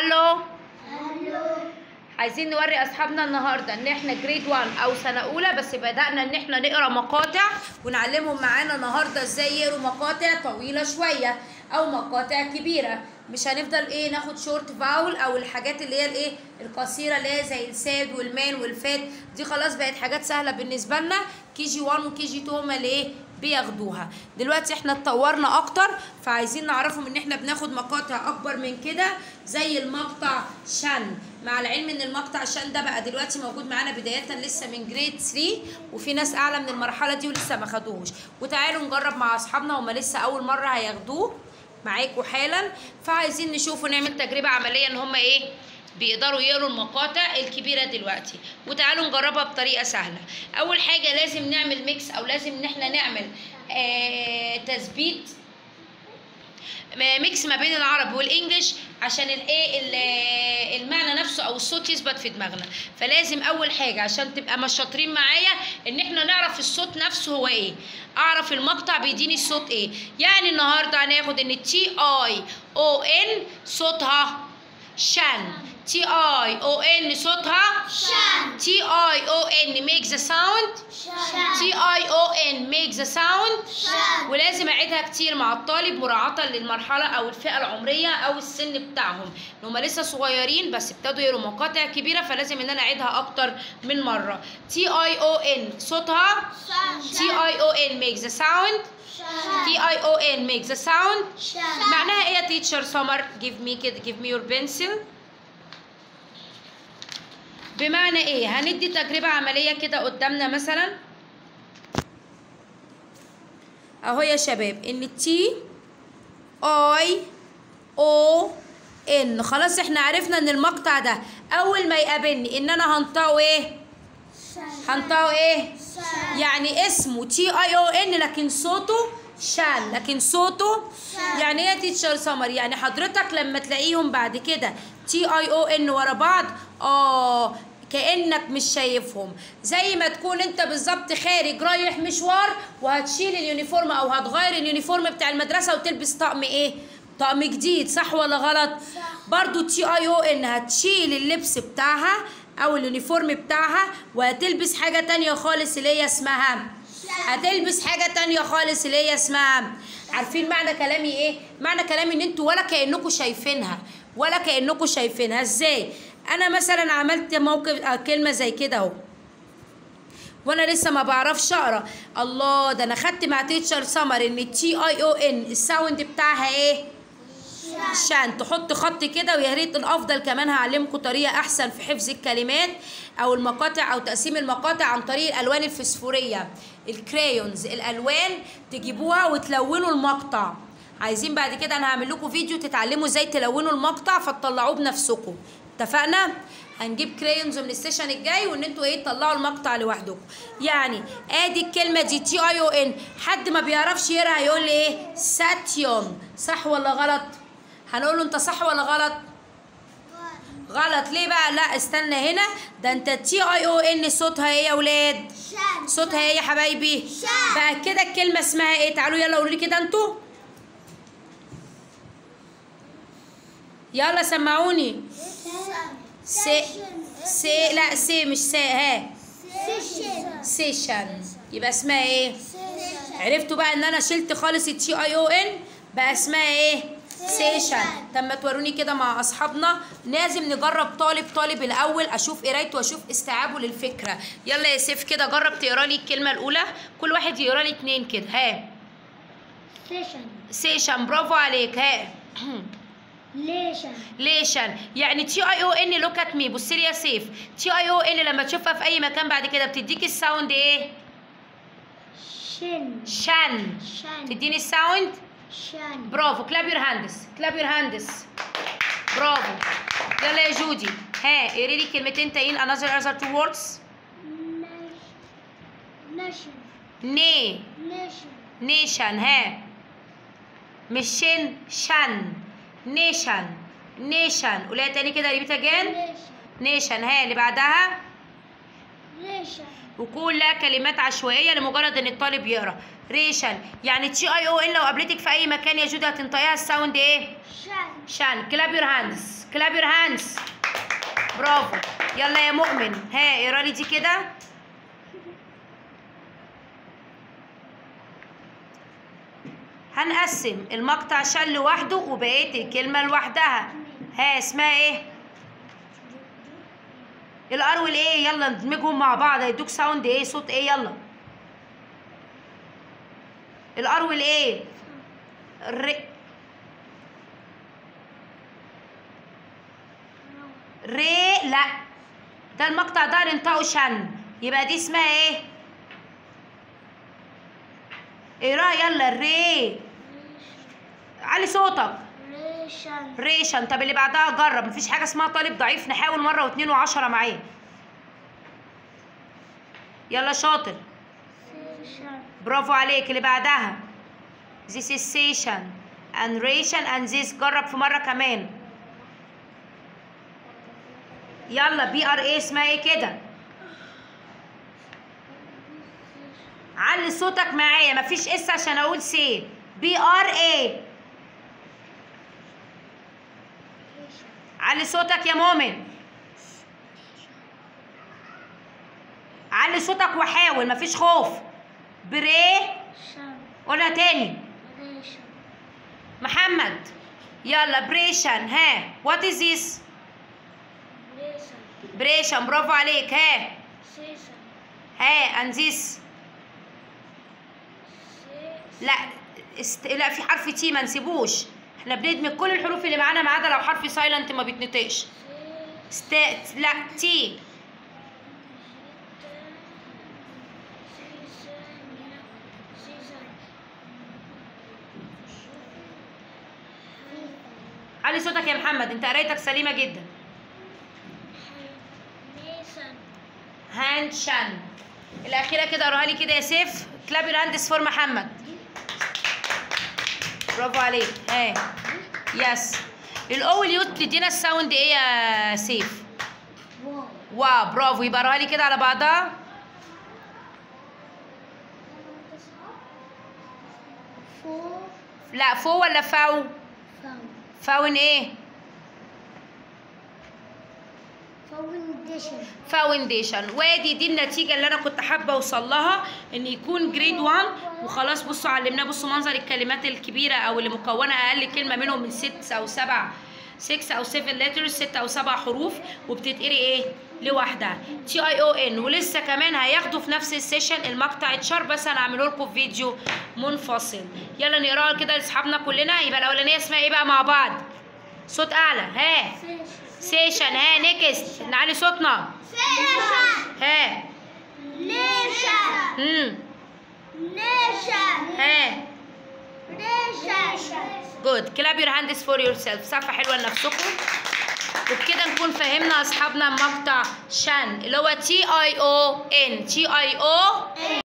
هالو عايزين نوري اصحابنا النهارده ان احنا جريد 1 او سنه اولى بس بدانا ان احنا نقرا مقاطع ونعلمهم معانا النهارده ازاي يقروا مقاطع طويله شويه او مقاطع كبيره مش هنفضل ايه ناخد شورت فاول او الحاجات اللي هي الايه القصيره اللي هي زي الساد والمان والفات دي خلاص بقت حاجات سهله بالنسبه لنا كي جي 1 وكي جي 2 هما اللي ايه بياخدوها دلوقتي احنا اتطورنا اكتر فعايزين نعرفهم ان احنا بناخد مقاطع اكبر من كده زي المقطع شن مع العلم ان المقطع شن ده بقى دلوقتي موجود معانا بدايه لسه من جريد 3 وفي ناس اعلى من المرحله دي ولسه ما خدوهوش وتعالوا نجرب مع اصحابنا هما لسه اول مره هياخدوه معاكوا حالا فعايزين نشوف ونعمل تجربه عمليه ان هما ايه بيقدروا يقروا المقاطع الكبيرة دلوقتي وتعالوا نجربها بطريقة سهلة أول حاجة لازم نعمل ميكس أو لازم إن احنا نعمل آه تثبيت ميكس ما بين العربي والانجليش عشان الايه المعنى نفسه او الصوت يثبت في دماغنا فلازم اول حاجه عشان تبقى مش شاطرين معايا ان احنا نعرف الصوت نفسه هو ايه اعرف المقطع بيديني الصوت ايه يعني النهارده هناخد ان تي اي او ان صوتها شان تي اي او ان صوتها شان تي اي او ان ميك ذا ساوند تي اي او ان ميك ذا ساوند شان ولازم اعيدها كتير مع الطالب مراعاة للمرحلة او الفئة العمرية او السن بتاعهم ان هم لسه صغيرين بس ابتدوا يقروا مقاطع كبيرة فلازم ان انا اعيدها اكتر من مرة تي اي او ان صوتها تي اي او ان ميك ذا ساوند تي اي او ان ميك ذا ساوند معناها ايه يا تيتشر سمر جيف مي كده جيف مي يور بنسل بمعنى ايه هندي تجربة عملية كده قدامنا مثلا اهو يا شباب ان تي اي او ان خلاص احنا عرفنا ان المقطع ده اول ما يقابلني ان انا هنطقه ايه هنطقه ايه يعني اسمه تي اي او ان لكن صوته شان لكن صوته يعني ايه يا تيتشر سمر يعني حضرتك لما تلاقيهم بعد كده تي اي او ان ورا بعض اه كانك مش شايفهم زي ما تكون انت بالظبط خارج رايح مشوار وهتشيل اليونيفورم او هتغير اليونيفورم بتاع المدرسه وتلبس طقم ايه طقم جديد صح ولا غلط برضو تي اي او ان هتشيل اللبس بتاعها او اليونيفورم بتاعها وهتلبس حاجه تانية خالص اللي هي اسمها هتلبس حاجه تانية خالص اللي هي اسمها عارفين معنى كلامي ايه معنى كلامي ان انتوا ولا كانكم شايفينها ولا كانكم شايفينها ازاي انا مثلا عملت موقف آه، كلمه زي كده اهو وانا لسه ما بعرفش اقرا الله ده انا خدت مع تيتشر سمر ان التي اي او ان الساوند بتاعها ايه شان تحط خط كده ويا ريت الافضل كمان هعلمكم طريقه احسن في حفظ الكلمات او المقاطع او تقسيم المقاطع عن طريق الالوان الفسفوريه الكريونز الالوان تجيبوها وتلونوا المقطع عايزين بعد كده انا هعمل لكم فيديو تتعلموا ازاي تلونوا المقطع فتطلعوه بنفسكم اتفقنا هنجيب كريونز من السيشن الجاي وان انتوا ايه تطلعوا المقطع لوحدكم يعني ادي الكلمه دي تي اي او ان حد ما بيعرفش يقرا هيقول لي ايه ساتيون صح ولا غلط هنقول له انت صح ولا غلط غلط ليه بقى لا استنى هنا ده انت تي اي او ان صوتها ايه يا ولاد صوتها ايه يا حبايبي شان. بقى كده الكلمه اسمها ايه تعالوا يلا قولوا لي كده انتوا يلا سمعوني سي سي لا سي مش سي ها سيشن يبقى اسمها ايه عرفتوا بقى ان انا شلت خالص التي اي او ان بقى اسمها ايه سيشن طب ما توروني كده مع اصحابنا لازم نجرب طالب طالب الاول اشوف قرايته واشوف استيعابه للفكره يلا يا سيف كده جرب تقرا لي الكلمه الاولى كل واحد يقرا لي اتنين كده ها سيشن برافو عليك ها ليشن يعني تي اي او ان لوك ات مي بص لي يا سيف تي اي او ان لما تشوفها في اي مكان بعد كده بتديك الساوند ايه شان تديني الساوند برافو كلاب يور هاندس كلاب يور هاندس برافو يلا يا جودي ها قري لي كلمتين تانيين another other two words ني نيشن ها مش شن شن نيشن نيشن قولها تاني كده ريبيت اجين نيشن ها اللي بعدها وكلها كلمات عشوائيه لمجرد ان الطالب يقرا ريشن يعني تي اي او ان لو قابلتك في اي مكان يا جودة هتنطقيها الساوند ايه شان شان كلاب يور هاندز كلاب يور هاندز برافو يلا يا مؤمن ها اقرا لي دي كده هنقسم المقطع شل لوحده وبقيه الكلمه لوحدها ها اسمها ايه الار والايه يلا ندمجهم مع بعض هيدوك ساوند ايه صوت ايه يلا الار والايه الر ري لا ده المقطع ده هننطقه شن يبقى دي اسمها ايه اقراها يلا ري علي صوتك ريشن ريشن طب اللي بعدها جرب مفيش حاجه اسمها طالب ضعيف نحاول مره واتنين وعشرة معاه يلا شاطر سيشن برافو عليك اللي بعدها this is station and ration and this جرب في مرة كمان يلا بي ار ايه اسمها ايه كده علي صوتك معايا مفيش اس عشان اقول سي بي ار ايه علي صوتك يا مؤمن علي صوتك وحاول مفيش خوف بريه شن قولها تاني ريشن محمد يلا بريشن ها وات از ذيس ريشن بريشن برافو عليك ها سيشن ها اند ذيس سي لا است... لا في حرف تي ما نسيبوش احنا بندمج كل الحروف اللي معانا ما عدا لو حرف سايلنت ما بيتنطقش سي ست لا تي علي صوتك يا محمد انت قرايتك سليمه جدا هاند شان الاخيره كده قراها لي كده يا سيف كلاب الهاندس فور محمد برافو عليك ها يس الاول يوت بتدينا الساوند ايه يا سيف واو برافو يبقى قراها لي كده على بعضها فور لا فو ولا فاو فاون فاون ايه فاونديشن فاونديشن وادي دي النتيجه اللي انا كنت حابه اوصل لها ان يكون جريد 1 وخلاص بصوا علمناه بصوا منظر الكلمات الكبيره او اللي مكونه اقل كلمه منهم من 6 او 7 6 او 7 letters 6 او 7 حروف وبتتقري ايه لوحدها تي اي او ان ولسه كمان هياخدوا في نفس السيشن المقطع اتشار بس انا هعمله لكم في فيديو منفصل يلا نقراها كده لاصحابنا كلنا يبقى الاولانيه اسمها ايه بقى مع بعض صوت اعلى ها سيشن ها نيكست نعلي صوتنا سيشن ها نيشن امم نيشن ها نيشن جود كلاب يور هاندز فور يور سيلف صفحه حلوه لنفسكم وبكده نكون فهمنا اصحابنا مقطع شان اللي هو تي اي او ان تي اي او